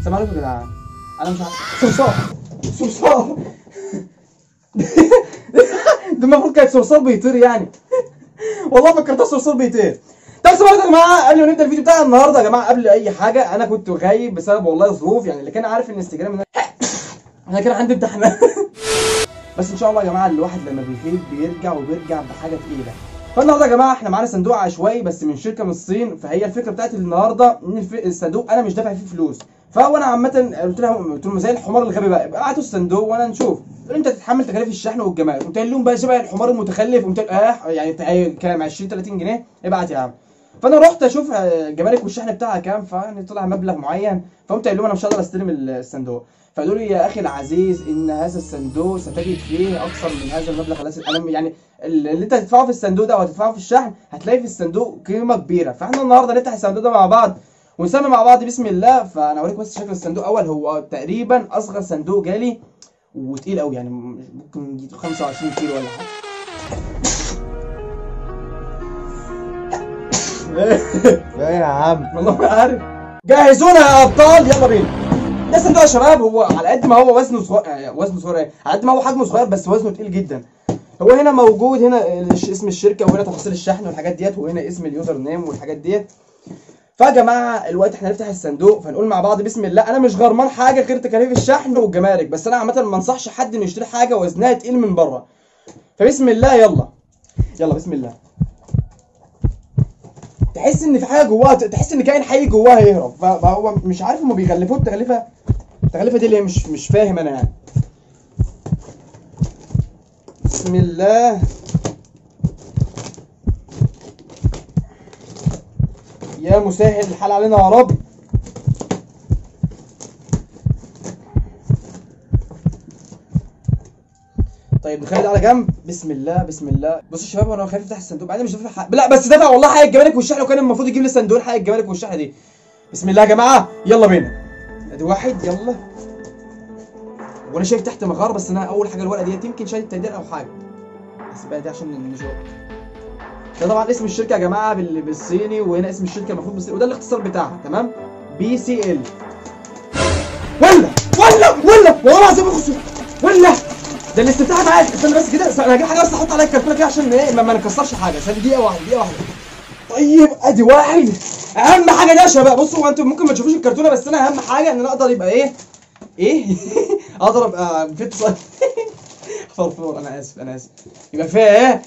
السلام عليكم يا جدعان انا مش عارف صرصار صرصار ده المفروض كانت صرصار بيطير يعني والله فكرتها صرصار بيطير طب السلام عليكم يا جماعه قبل ما نبدا الفيديو بتاع النهارده يا جماعه قبل اي حاجه انا كنت غايب بسبب والله ظروف يعني اللي كان عارف الانستجرام إن أنا- انا كان عندي امتحانات بس ان شاء الله يا جماعه الواحد لما بيغيب بيرجع وبيرجع بحاجه تقيله فالنهارده يا جماعه احنا معانا صندوق عشوائي بس من شركه من الصين فهي الفكره بتاعتي النهارده ان الف- الصندوق انا مش دافع فيه فلوس فانا عامه قلت لهم قلت لهم زي الحمار الغبي بقى ابعتوا الصندوق وانا نشوف قالوا انت تتحمل تكاليف الشحن والجمارك قلت لهم بقى شبه الحمار المتخلف قلت اه يعني تعالى كام 20 30 جنيه ابعت يا عم فانا رحت اشوف آه، الجمارك والشحن بتاعها كام فيعني طلع مبلغ معين فقمت قايل لهم انا مش هقدر استلم الصندوق فقالوا لي يا اخي العزيز ان هذا الصندوق ستجد فيه اكثر من هذا المبلغ الذي انا يعني اللي انت هتدفعه في الصندوق ده وهتدفعه في الشحن هتلاقي في الصندوق قيمه كبيره فاحنا النهارده نفتح الصندوق ده مع بعض ونسمي مع بعض بسم الله فانا اوريك بس شكل الصندوق اول هو تقريبا اصغر صندوق جالي وتقيل قوي يعني ممكن يجي 25 كيلو ولا حاجه لا يا عم والله ما عارف جهزونا يا ابطال يلا بينا ده صندوق يا شباب هو على قد ما هو وزنه صغير آه، وزنه صغير ايه على قد ما هو حجمه صغير بس وزنه تقيل جدا هو هنا موجود هنا الش- اسم الشركه وهنا تفاصيل الشحن والحاجات ديت وهنا اسم اليوزر نيم والحاجات ديت فيا جماعه الوقت احنا نفتح الصندوق فنقول مع بعض بسم الله انا مش غرمان حاجه غير تكاليف الشحن والجمارك بس انا عامه ما انصحش حد انه يشتري حاجه وزنها تقيل من بره فبسم الله يلا يلا بسم الله تحس ان في حاجه جواها تحس ان كائن حي جواها يهرب ف- فهو مش عارف هم بيغلفوه التغليفه التغليفه دي ليه مش مش فاهم انا يعني بسم الله يا مسهل الحال علينا يا رب طيب نخلي ده على جنب بسم الله بسم الله بصوا يا شباب انا خايف افتح الصندوق بعدين مش دافع حق لا بس دافع والله حق الجمارك والشحن وكان المفروض يجيب لي الصندوق حق الجمارك والشحن دي بسم الله يا جماعه يلا بينا ادي واحد يلا وانا شايف تحت مغار بس انا اول حاجه الورقه ديت يمكن شايف تقدير او حاجه بس بقى دي عشان نشوف ده طبعا اسم الشركه يا جماعه بال- بالصيني وهنا اسم الشركه المفروض بالصيني وده الاختصار بتاعها تمام بي سي ال ولا ولا ولا والله العظيم اخش ولا ده الاستفتاح معاك استنى بس كده استنى، انا هجيب حاجه بس احط عليها الكرتونه كده عشان ايه ما ما نكسرش حاجه استنى دقيقه واحده دقيقه واحده طيب ادي واحد اهم حاجه ده يا شباب بصوا هو انتوا ممكن ما تشوفوش الكرتونه بس انا اهم حاجه ان انا اقدر يبقى ايه ايه اقدر ابقى في اتصال فرفور انا اسف انا اسف يبقى فيها ايه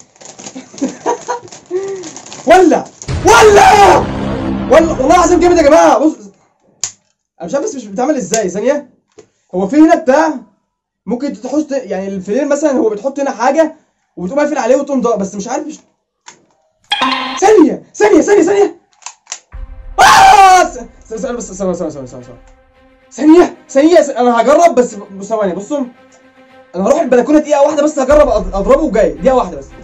ولا ولا ولا والله العظيم جامد يا جماعه بص انا مش عارف بس مش بتعمل ازاي ثانيه هو في هنا بتاع ممكن تحط يعني الفلير مثلا هو بتحط هنا حاجه وبتقوم قافل عليه وتقوم ضاق بس مش عارف مش... ثانيه ثانيه ثانيه ثانيه آه! س- س- س- بس ثانيه ثانيه ثانيه ثانيه ثانيه ثانيه ثانيه انا هجرب بس ب- ثواني بصوا انا هروح البلكونه دقيقه واحده بس هجرب أض- اضربه وجاي دقيقه واحده بس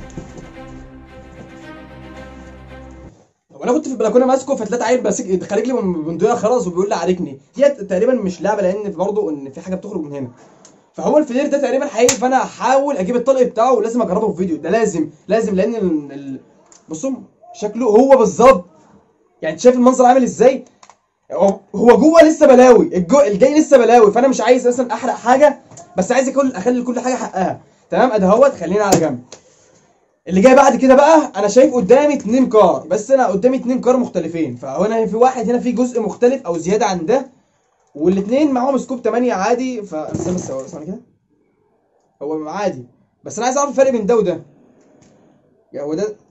طب انا كنت في البلكونه ماسكه فتلاقي عيل ماسك خارج لي من بندقيه خلاص وبيقول لي عاركني ديت تقريبا مش لعبه لان برضه ان في حاجه بتخرج من هنا فهو الفلير ده تقريبا حقيقي فانا هحاول اجيب الطلق بتاعه ولازم اجربه في فيديو ده لازم لازم لان ال... ال... بصوا شكله هو بالظبط يعني انت شايف المنظر عامل ازاي هو هو جوه لسه بلاوي الجو... الجاي لسه بلاوي فانا مش عايز مثلا احرق حاجه بس عايز كل اخلي كل حاجه حقها تمام ادي اهوت خلينا على جنب اللي جاي بعد كده بقى انا شايف قدامي اتنين كار بس انا قدامي اتنين كار مختلفين فهنا في واحد هنا في جزء مختلف او زياده عن ده والاثنين معاهم سكوب 8 عادي ف استنى بس اسمعني كده هو عادي بس انا عايز اعرف الفرق بين ده وده يعني هو ده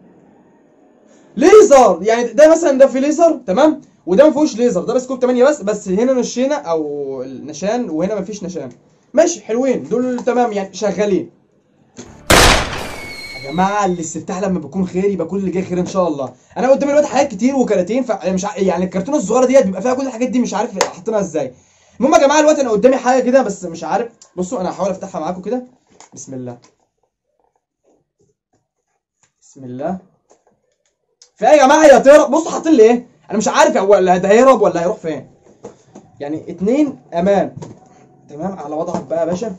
ليزر يعني ده مثلا ده في ليزر تمام وده ما فيهوش ليزر ده بس سكوب 8 بس بس هنا نشينا او النشان وهنا ما فيش نشان ماشي حلوين دول تمام يعني شغالين يا جماعه الاستفتاح لما بيكون خير يبقى كل اللي جاي خير ان شاء الله انا قدامي دلوقتي حاجات كتير وكراتين فمش ع... يعني الكرتونه الصغيره ديت بيبقى فيها كل الحاجات دي مش عارف حاطينها ازاي المهم يا جماعه دلوقتي انا قدامي حاجه كده بس مش عارف بصوا انا هحاول افتحها معاكم كده بسم الله بسم الله في ايه يا جماعه يا تهرب بصوا حاطين لي ايه انا مش عارف هو ولا ده هيهرب ولا هيروح فين يعني اتنين امان تمام على وضعك بقى يا باشا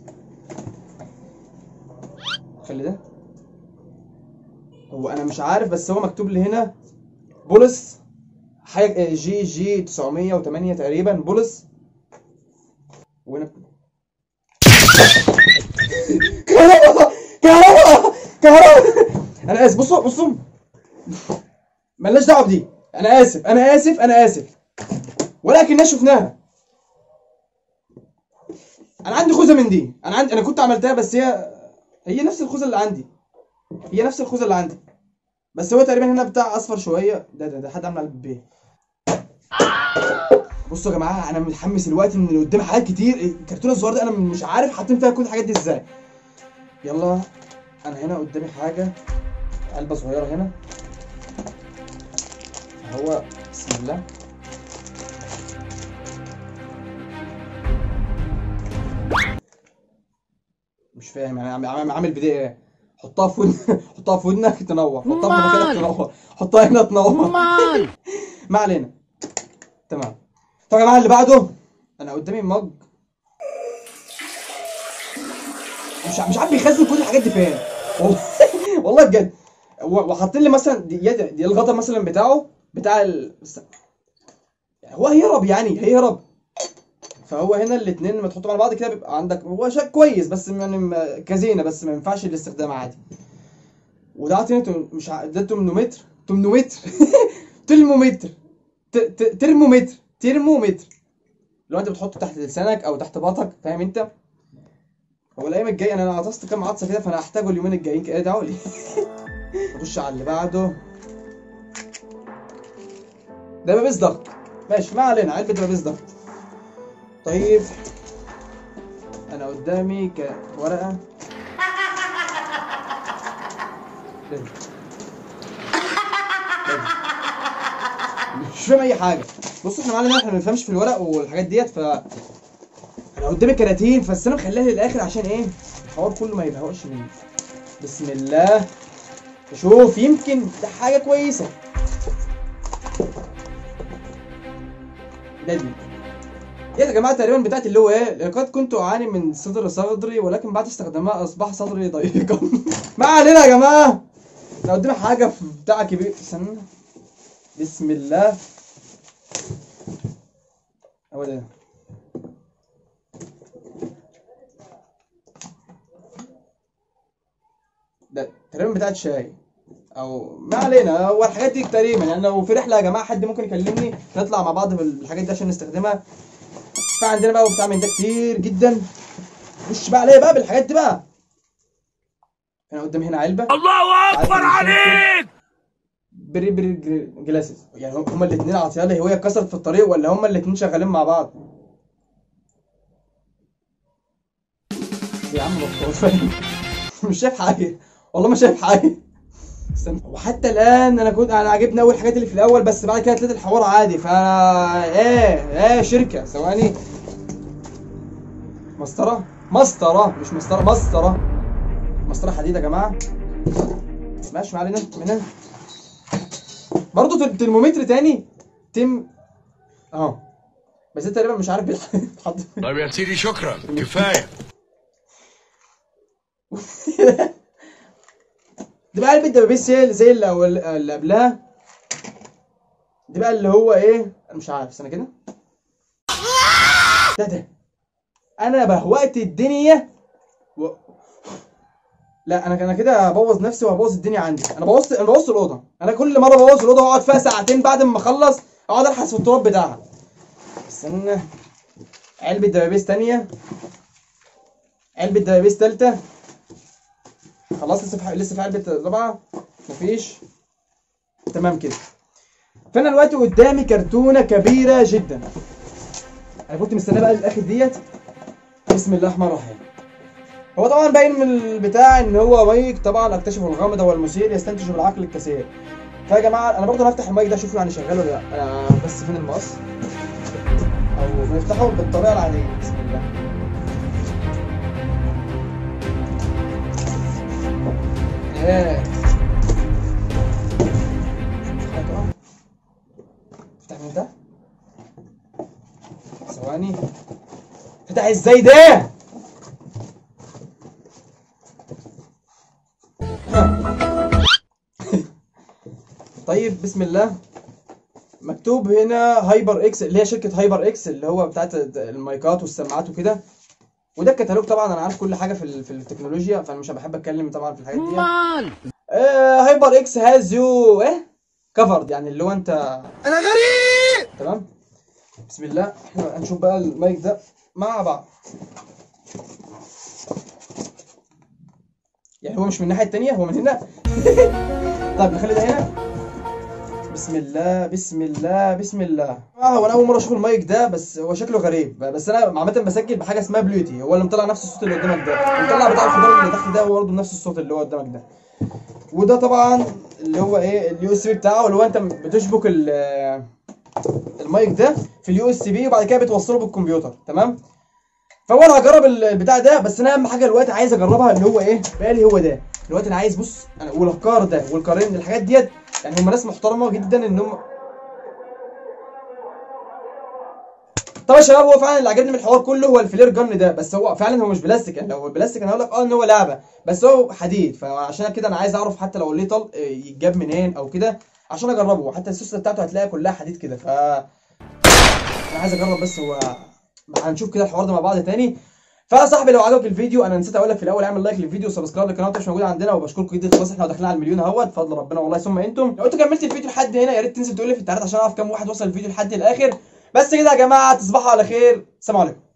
خلي ده هو انا مش عارف بس هو مكتوب لي هنا بولس حاجه جي جي 908 تقريبا بولس وهنا كهرباء كهرباء كهرباء انا اسف بصوا بصوا ملناش دعوه بدي انا اسف انا اسف انا اسف ولكن شفناها انا عندي خوذه من دي انا عندي انا كنت عملتها بس هي هي نفس الخوذه اللي عندي هي نفس الخوذه اللي عندي بس هو تقريبا هنا بتاع اصفر شويه ده ده ده حد عامل على البيه بصوا يا جماعه انا متحمس دلوقتي ان اللي قدامي حاجات كتير الكرتونه الصغيره دي انا مش عارف حاطين فيها كل الحاجات دي ازاي يلا انا هنا قدامي حاجه علبه صغيره هنا هو بسم الله مش فاهم يعني عم- عم- عامل بدايه ايه حطها في ودن حطها في ودنك تنور حطها في مناخيرك تنور حطها هنا تنور ما علينا تمام طب يا جماعه اللي بعده انا قدامي مج مش ع- مش عارف بيخزن كل الحاجات دي فين والله والله بجد و- وحاطين لي مثلا دي, دي, دي الغطا مثلا بتاعه بتاع ال... بس- هو هيهرب يعني هيهرب فهو هنا الاثنين لما تحطهم على بعض كده بيبقى عندك هو شكل كويس بس يعني م- كزينه بس ما ينفعش الاستخدام عادي وده عاطيني تم- مش ع- ده 800 800 ترمومتر ت- ت- ترمومتر ترمومتر لو انت بتحطه تحت لسانك او تحت باطك فاهم انت هو الايام الجايه انا عطست كام عطسه كده فانا هحتاجه اليومين الجايين كده ادعوا لي نخش على اللي بعده ده دبابيس ضغط ماشي ما علينا علبه دبابيس ضغط طيب انا قدامي كورقه ليه؟ ليه؟ مش فاهم اي حاجه بصوا احنا معانا احنا ما بنفهمش في الورق والحاجات ديت ف انا قدامي كراتين بس انا مخليها للاخر عشان ايه الحوار كله ما يبهوأش مني بسم الله شوف يمكن ده حاجه كويسه ده دي ايه يا جماعه تقريبا بتاعت اللي هو ايه لقد كنت اعاني من صدر صدري ولكن بعد استخدامها اصبح صدري ضيقا ما علينا يا جماعه لو قدامي حاجه في بتاع كبير استنى بسم الله هو ده ده تقريبا بتاعت شاي او ما علينا هو الحاجات دي تقريبا يعني لو في رحله يا جماعه حد ممكن يكلمني نطلع مع بعض بالحاجات دي عشان نستخدمها فعندنا بقى وبتاع من ده كتير جدا خش بقى عليا بقى بالحاجات دي بقى انا قدامي هنا علبه الله اكبر عارف عليك بري بري جري- جلاسز يعني هم- هما الاثنين عطيها لي هي اتكسرت في الطريق ولا هما الاثنين شغالين مع بعض يا عم بطل فاهم مش شايف حاجه والله ما شايف حاجه استنى وحتى الان انا كنت انا عاجبني اول الحاجات اللي في الاول بس بعد كده تلاقي الحوار عادي فانا ايه ايه شركه ثواني مسطره مسطره مش مسطره مسطره مسطره حديد يا جماعه ماشي ما علينا من هنا برضه تر- ترمومتر تاني تم اهو بس ده تقريبا مش عارف بيتحط طيب يا سيدي شكرا كفايه دي بقى علبة دبابيس هي اللي زي اللي, أول- اللي قبلها دي بقى اللي هو ايه انا مش عارف استنى كده ده ده انا بهوأت الدنيا و... لا انا انا كده هبوظ نفسي وهبوظ الدنيا عندي انا بوظت انا بوظت الاوضه انا كل مره بوظ الاوضه واقعد فيها ساعتين بعد ما اخلص اقعد الحس في التراب بتاعها استنى علبة دبابيس تانية علبة دبابيس تالتة خلاص لسه في لسه في علبة رابعة مفيش تمام كده فانا دلوقتي قدامي كرتونة كبيرة جدا انا كنت مستنيه بقى للاخر ديت بسم الله الرحمن الرحيم هو طبعا باين من البتاع ان هو مايك طبعا اكتشف الغامض والمثير يستنتج بالعقل الكثير فيا جماعه انا برضه هفتح المايك ده اشوفه يعني شغال ولا لا آه بس فين المقص او بنفتحه بالطريقه العاديه بسم الله ايه هتقع. افتح من ده ثواني فتح ازاي ده طيب بسم الله مكتوب هنا هايبر اكس اللي هي شركه هايبر اكس اللي هو بتاعت المايكات والسماعات وكده وده الكتالوج طبعا انا عارف كل حاجه في ال- في التكنولوجيا فانا مش بحب اتكلم طبعا في الحاجات دي آه هايبر اكس هاز يو ايه كفرد يعني اللي هو انت انا غريب تمام بسم الله احنا هنشوف بقى المايك ده مع بعض يعني هو مش من الناحيه التانيه هو من هنا طيب نخلي ده هنا بسم الله بسم الله بسم الله اه هو انا اول مره اشوف المايك ده بس هو شكله غريب بس انا عامه بسجل بحاجه اسمها بلوتي هو اللي مطلع نفس الصوت اللي قدامك ده مطلع بتاع الخضار اللي تحت ده هو برضه نفس الصوت اللي هو قدامك ده وده طبعا اللي هو ايه اليو اس بي بتاعه اللي هو انت بتشبك ال- المايك ده في اليو اس بي وبعد كده بتوصله بالكمبيوتر تمام فهو انا هجرب ال- البتاع ده بس انا اهم حاجه دلوقتي عايز اجربها اللي هو ايه بالي هو ده دلوقتي انا عايز بص انا والكار ده والكارين الحاجات ديت يعني هم ناس محترمه جدا ان هم طبعا يا شباب هو فعلا اللي عجبني من الحوار كله هو الفلير جن ده بس هو فعلا هو مش بلاستيك يعني لو هو بلاستيك انا هقول لك اه ان هو لعبه بس هو حديد فعشان كده انا عايز اعرف حتى لو ليه طلق آه، يتجاب منين او كده عشان اجربه حتى السوسته بتاعته هتلاقيها كلها حديد كده ف انا عايز اجرب بس هو هنشوف كده الحوار ده مع بعض تاني فيا صاحبي لو عجبك الفيديو انا نسيت اقول لك في الاول اعمل لايك للفيديو وسبسكرايب للقناه مش موجود عندنا وبشكركم جدا خلاص احنا داخلين على المليون اهوت بفضل ربنا والله ثم انتم لو انت كملت الفيديو لحد هنا يا ريت تنزل تقول لي في التعليقات عشان اعرف كام واحد وصل الفيديو لحد الاخر بس كده يا جماعه تصبحوا على خير سلام عليكم